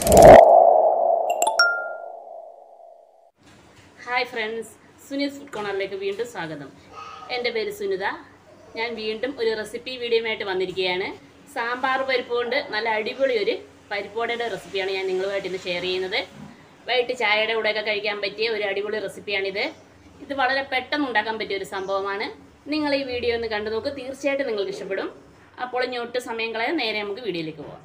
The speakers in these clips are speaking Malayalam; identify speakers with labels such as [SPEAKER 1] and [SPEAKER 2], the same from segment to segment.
[SPEAKER 1] ഹായ് ഫ്രണ്ട്സ് സുനീസ് ഫുഡ് കോർണറിലേക്ക് വീണ്ടും സ്വാഗതം എൻ്റെ പേര് സുനിത ഞാൻ വീണ്ടും ഒരു റെസിപ്പി വീഡിയോയുമായിട്ട് വന്നിരിക്കുകയാണ് സാമ്പാർ പരിപ്പ് കൊണ്ട് നല്ല അടിപൊളി ഒരു പരിപ്പോടയുടെ റെസിപ്പിയാണ് ഞാൻ നിങ്ങളുമായിട്ട് ഇന്ന് ഷെയർ ചെയ്യുന്നത് വൈകിട്ട് ചായയുടെ കൂടെയൊക്കെ കഴിക്കാൻ പറ്റിയ ഒരു അടിപൊളി റെസിപ്പിയാണിത് ഇത് വളരെ പെട്ടെന്ന് ഉണ്ടാക്കാൻ പറ്റിയ ഒരു സംഭവമാണ് നിങ്ങൾ ഈ വീഡിയോ ഒന്ന് കണ്ടു നോക്ക് തീർച്ചയായിട്ടും നിങ്ങൾക്ക് ഇഷ്ടപ്പെടും അപ്പോൾ ഇനി ഒട്ടും സമയം കളയാൻ നേരെ നമുക്ക് വീഡിയോയിലേക്ക് പോകാം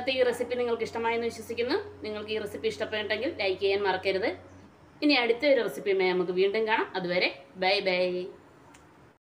[SPEAKER 1] ഇന്നത്തെ ഈ റെസിപ്പി നിങ്ങൾക്ക് ഇഷ്ടമായെന്ന് വിശ്വസിക്കുന്നു നിങ്ങൾക്ക് ഈ റെസിപ്പി ഇഷ്ടപ്പെട്ടെങ്കിൽ ലൈക്ക് ചെയ്യാൻ മറക്കരുത് ഇനി അടുത്ത ഒരു റെസിപ്പിയുമായി നമുക്ക് വീണ്ടും കാണാം അതുവരെ ബൈ ബൈ